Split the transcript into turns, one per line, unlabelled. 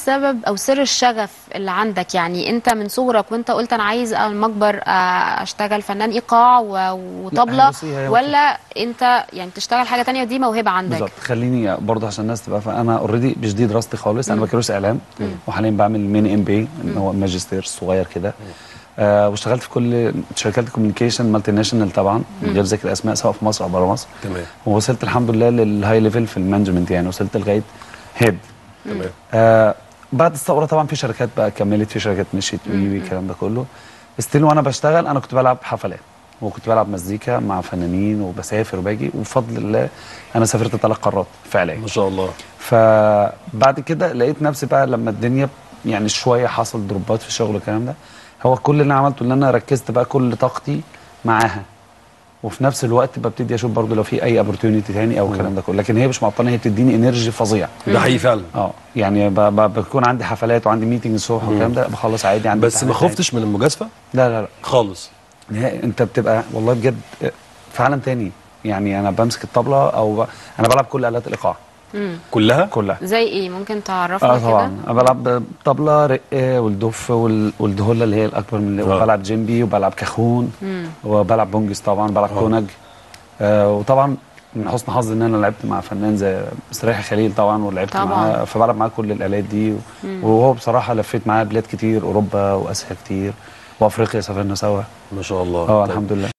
سبب او سر الشغف اللي عندك يعني انت من صغرك وانت قلت انا عايز لما اكبر آه، اشتغل فنان ايقاع و- وطبله
هي بصي، هي
ولا انت يعني تشتغل حاجه تانية ودي موهبه عندك
بالظبط خليني برضه عشان الناس تبقى فاهمة، انا اوريدي مش دي دراستي خالص انا بكالوريوس اعلام وحاليا بعمل ميني ام بي اللي هو ماجستير صغير كده آه واشتغلت في كل شركات الكوميونيكيشن مالتي ناشونال طبعا من غير ذكر اسماء سواء في مصر او بره مصر
تمام
ووصلت الحمد لله للهاي ليفل في المانجمنت يعني وصلت لغايه هيد
تمام
آه بعد الثوره طبعا في شركات بقى كملت في شركات مشيت وي وي الكلام ده كله ستيل وانا بشتغل انا كنت بلعب حفلات وكنت بلعب مزيكا مع فنانين وبسافر وباجي وبفضل الله انا سافرت ثلاث قارات فعليا
ما شاء الله
فبعد كده لقيت نفسي بقى لما الدنيا يعني شويه حصل دروبات في الشغل والكلام ده هو كل اللي انا عملته ان انا ركزت بقى كل طاقتي معاها وفي نفس الوقت ببتدي اشوف برضو لو في اي اوبورتيونيتي تاني او الكلام ده كله لكن هي مش معطلاني هي بتديني انرجي فظيع
ده حقيقي فعلا
اه يعني ب- ب- بكون عندي حفلات وعندي ميتنج الصبح والكلام ده بخلص عادي عندي
بس ما
امتحانات
خفتش من المجازفه
عادي. لا لا لا
خالص
نهائي انت بتبقى والله بجد في عالم تاني يعني انا بمسك الطبله او ب... انا بلعب كل الات الايقاع
كلها
كلها
زي ايه ممكن تعرفنا
اه
كده
طبعا انا بلعب طبله رق والدف وال- والدهله اللي هي الاكبر من
آه.
وبلعب جيمبي وبلعب كاخون وبلعب بونجز طبعا بلعب كونج آه وطبعا من حسن حظي ان انا لعبت مع فنان زي مستريح خليل طبعا ولعبت
طبعاً.
معاه فبلعب معاه كل الالات دي وهو بصراحه لفيت معاه بلاد كتير اوروبا واسيا كتير وافريقيا سافرنا سوا
ما شاء الله
اه
طيب.
الحمد لله